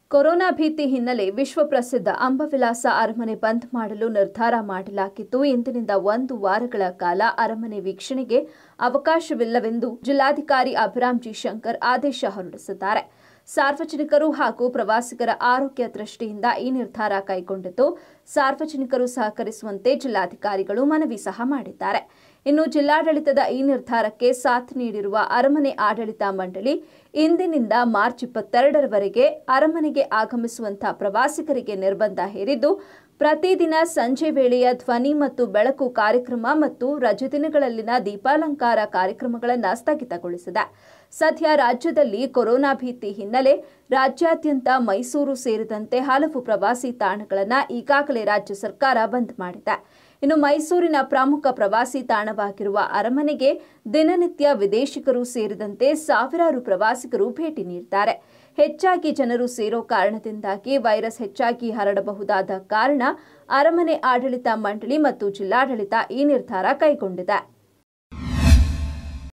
corona ಭೀತಿ ಹಿನ್ನೆಲೆ ವಿಶ್ವಪ್ರಸಿದ್ಧ ಅಂಬವಿಲಾಸ ಅರಮನೆ ಬಂದ್ ಮಾಡಲು ನಿರ್ಧಾರ ಮಾಡಲಾಗಿದ್ದು ಇಂದಿನಿಂದ ಒಂದು ವಾರಗಳ ಕಾಲ ಅರಮನೆ ವೀಕ್ಷಣೆಗೆ ಅವಕಾಶವಿಲ್ಲವೆಂದು ಜಿಲ್ಲಾಧಿಕಾರಿ ಅಭಿರಾಮ್ ಜಿ ಶಂಕರ್ ಆದೇಶ ಹೊರಡಿಸಿದ್ದಾರೆ ಸಾರ್ವಜನಿಕರು ಹಾಗೂ ಪ್ರವಾಸಿಗರ ಆರೋಗ್ಯ ದೃಷ್ಟಿಯಿಂದ ಈ ನಿರ್ಧಾರ ಕೈಗೊಂಡಿದ್ದು ಸಾರ್ವಜನಿಕರು ಸಹಕರಿಸುವಂತೆ ಜಿಲ್ಲಾಧಿಕಾರಿಗಳು ಮನವಿ ಸಹ ಮಾಡಿದ್ದಾರೆ ಇನ್ನು ಜಿಲ್ಲಾಡಳಿತದ ಈ ನಿರ್ಧಾರಕ್ಕೆ ಸಾಥ್ ನೀಡಿರುವ ಅರಮನೆ ಆಡಳಿತ ಮಂಡಳಿ ಇಂದಿನಿಂದ ಮಾರ್ಚ್ ಇಪ್ಪತ್ತೆರಡರವರೆಗೆ ಅರಮನೆಗೆ ಆಗಮಿಸುವಂತಹ ಪ್ರವಾಸಿಗರಿಗೆ ನಿರ್ಬಂಧ ಹೇರಿದ್ದು ಪ್ರತಿದಿನ ಸಂಜೆ ವೇಳೆಯ ಧ್ವನಿ ಮತ್ತು ಬೆಳಕು ಕಾರ್ಯಕ್ರಮ ಮತ್ತು ರಜದಿನಗಳಲ್ಲಿನ ದೀಪಾಲಂಕಾರ ಕಾರ್ಯಕ್ರಮಗಳನ್ನು ಸ್ಥಗಿತಗೊಳಿಸಿದೆ ಸದ್ಯ ರಾಜ್ಯದಲ್ಲಿ ಕೊರೋನಾ ಭೀತಿ ಹಿನ್ನೆಲೆ ರಾಜ್ಯಾದ್ಯಂತ ಮೈಸೂರು ಸೇರಿದಂತೆ ಹಲವು ಪ್ರವಾಸಿ ತಾಣಗಳನ್ನು ಈಗಾಗಲೇ ರಾಜ್ಯ ಸರ್ಕಾರ ಬಂದ್ ಮಾಡಿದೆ ಇನ್ನು ಮೈಸೂರಿನ ಪ್ರಮುಖ ಪ್ರವಾಸಿ ತಾಣವಾಗಿರುವ ಅರಮನೆಗೆ ದಿನನಿತ್ಯ ವಿದೇಶಿಗರು ಸೇರಿದಂತೆ ಸಾವಿರಾರು ಪ್ರವಾಸಿಗರು ಭೇಟಿ ನೀಡಿದ್ದಾರೆ ಹೆಚ್ಚಾಗಿ ಜನರು ಸೇರೋ ಕಾರಣದಿಂದಾಗಿ ವೈರಸ್ ಹೆಚ್ಚಾಗಿ ಹರಡಬಹುದಾದ ಕಾರಣ ಅರಮನೆ ಆಡಳಿತ ಮಂಡಳಿ ಮತ್ತು ಜಿಲ್ಲಾಡಳಿತ ಈ ನಿರ್ಧಾರ ಕೈಗೊಂಡಿದೆ